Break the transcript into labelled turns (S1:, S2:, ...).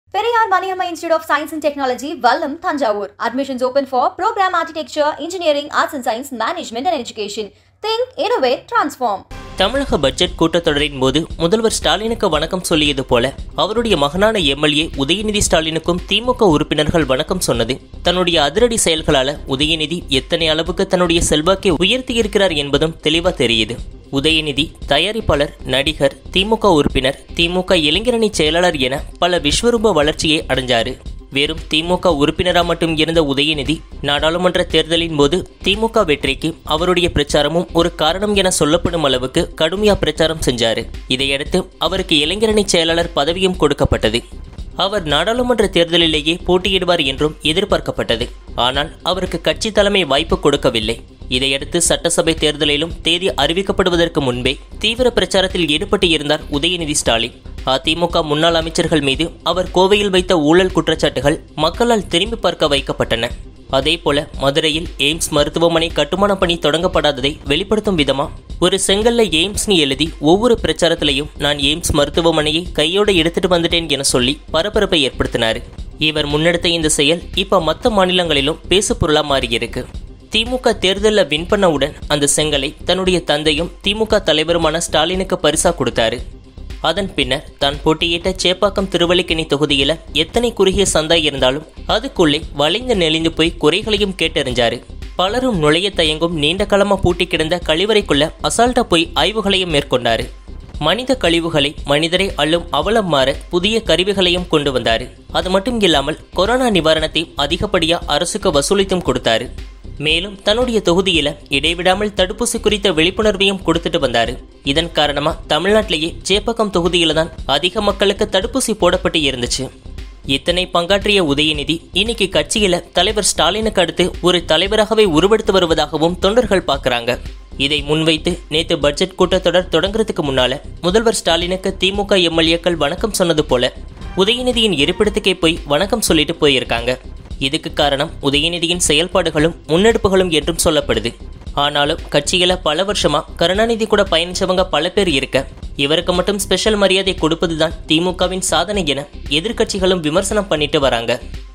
S1: Periyar Maniamma Institute of Science and Technology, Vallam, Tanjavur. Admissions open for Program Architecture, Engineering, Arts and Science, Management and Education. Think, innovate, transform.
S2: தமிழக budget கூட்டத்தொடரின் போது முதல்வர் ஸ்டாலினுக்கு வணக்கம் சொல்லியது போல அவருடைய மகனான எம்எல்ஏ உதயநிதி ஸ்டாலினுக்கும் திமுக உறுப்பினர்கள் வணக்கம் சொன்னது தன்னுடைய அதிரடி செயல்களால உதயநிதி எத்தனை அளவுக்கு தன்னுடைய செல்வாக்கை உயர்த்தியிருக்கிறார் என்பதும் தெளிவா தெரியுது உதயநிதி தயாரிப்பாளர் நடிகர் திமுக உறுப்பினர் திமுக இளைஞரணி செயலாளர் என பல விஸ்வரூப வளர்ச்சியை அடைஞ்சாரு வெறும் திமுக உறுப்பினரா மட்டும் இருந்த உதயநிதி நாடாளுமன்ற தேர்தலின் போது திமுக வெற்றிக்கு அவருடைய பிரச்சாரமும் ஒரு காரணம் என சொல்லப்படும் அளவுக்கு கடுமையா பிரச்சாரம் செஞ்சாரு இதையடுத்து அவருக்கு இளைஞரணி செயலாளர் பதவியும் கொடுக்கப்பட்டது அவர் நாடாளுமன்ற தேர்தலிலேயே போட்டியிடுவார் என்றும் எதிர்பார்க்கப்பட்டது ஆனால் அவருக்கு கட்சி தலைமை வாய்ப்பு கொடுக்கவில்லை இதையடுத்து சட்டசபை தேர்தலிலும் தேதி அறிவிக்கப்படுவதற்கு முன்பே தீவிர பிரச்சாரத்தில் ஈடுபட்டு இருந்தார் உதயநிதி ஸ்டாலின் அதிமுக முன்னாள் அமைச்சர்கள் மீது அவர் கோவையில் வைத்த ஊழல் குற்றச்சாட்டுகள் மக்களால் திரும்பி பார்க்க வைக்கப்பட்டன அதேபோல மதுரையில் எய்ம்ஸ் மருத்துவமனை கட்டுமான பணி தொடங்கப்படாததை வெளிப்படுத்தும் விதமா ஒரு செங்கல்ல எய்ம்ஸ்னு எழுதி ஒவ்வொரு பிரச்சாரத்திலையும் நான் எய்ம்ஸ் மருத்துவமனையை கையோட எடுத்துட்டு வந்துட்டேன் என சொல்லி பரபரப்பை ஏற்படுத்தினார் இவர் முன்னெடுத்த இந்த செயல் இப்ப மற்ற மாநிலங்களிலும் பேசு பொருளா மாறியிருக்கு திமுக தேர்தலில் வின் பண்ணவுடன் அந்த செங்கலை தன்னுடைய தந்தையும் திமுக தலைவருமான ஸ்டாலினுக்கு பரிசா கொடுத்தாரு அதன் பின்னர் தான் போட்டியிட்ட சேப்பாக்கம் திருவல்லிக்கணி தொகுதியில எத்தனை குறுகிய சந்தா இருந்தாலும் அதுக்குள்ளே வளைந்து நெளிந்து போய் குறைகளையும் கேட்டறிஞ்சாரு பலரும் நுழைய தயங்கும் நீண்ட காலமா பூட்டி கிடந்த கழிவறைக்குள்ள அசால்ட்டா போய் ஆய்வுகளையும் மேற்கொண்டாரு மனித கழிவுகளை மனிதரை அள்ளும் அவலம் மாற புதிய கருவிகளையும் கொண்டு வந்தாரு அது மட்டும் இல்லாமல் கொரோனா நிவாரணத்தை அதிகப்படியா அரசுக்கு வசூலித்தும் கொடுத்தாரு மேலும் தன்னுடைய தொகுதியில இடைவிடாமல் தடுப்பூசி குறித்த விழிப்புணர்வையும் கொடுத்துட்டு வந்தாரு இதன் காரணமா தமிழ்நாட்டிலேயே சேப்பக்கம் தொகுதியில தான் அதிக மக்களுக்கு தடுப்பூசி போடப்பட்டு இருந்துச்சு இத்தனை பங்காற்றிய உதயநிதி இன்னைக்கு கட்சியில தலைவர் ஸ்டாலினுக்கு அடுத்து ஒரு தலைவராகவே உருவெடுத்து வருவதாகவும் தொண்டர்கள் பார்க்கறாங்க இதை முன்வைத்து நேத்து பட்ஜெட் கூட்டத்தொடர் தொடங்குறதுக்கு முன்னால முதல்வர் ஸ்டாலினுக்கு திமுக எம்எல்ஏக்கள் வணக்கம் சொன்னது போல உதயநிதியின் இருப்பிடத்துக்கே போய் வணக்கம் சொல்லிட்டு போயிருக்காங்க இதுக்கு காரணம் உதயநிதியின் செயல்பாடுகளும் முன்னெடுப்புகளும் என்றும் சொல்லப்படுது ஆனாலும் கட்சியில பல வருஷமா கருணாநிதி கூட பயணிச்சவங்க பல பேர் இருக்க இவருக்கு மட்டும் ஸ்பெஷல் மரியாதை கொடுப்பதுதான் திமுகவின் சாதனை என எதிர்க்கட்சிகளும் விமர்சனம் பண்ணிட்டு வராங்க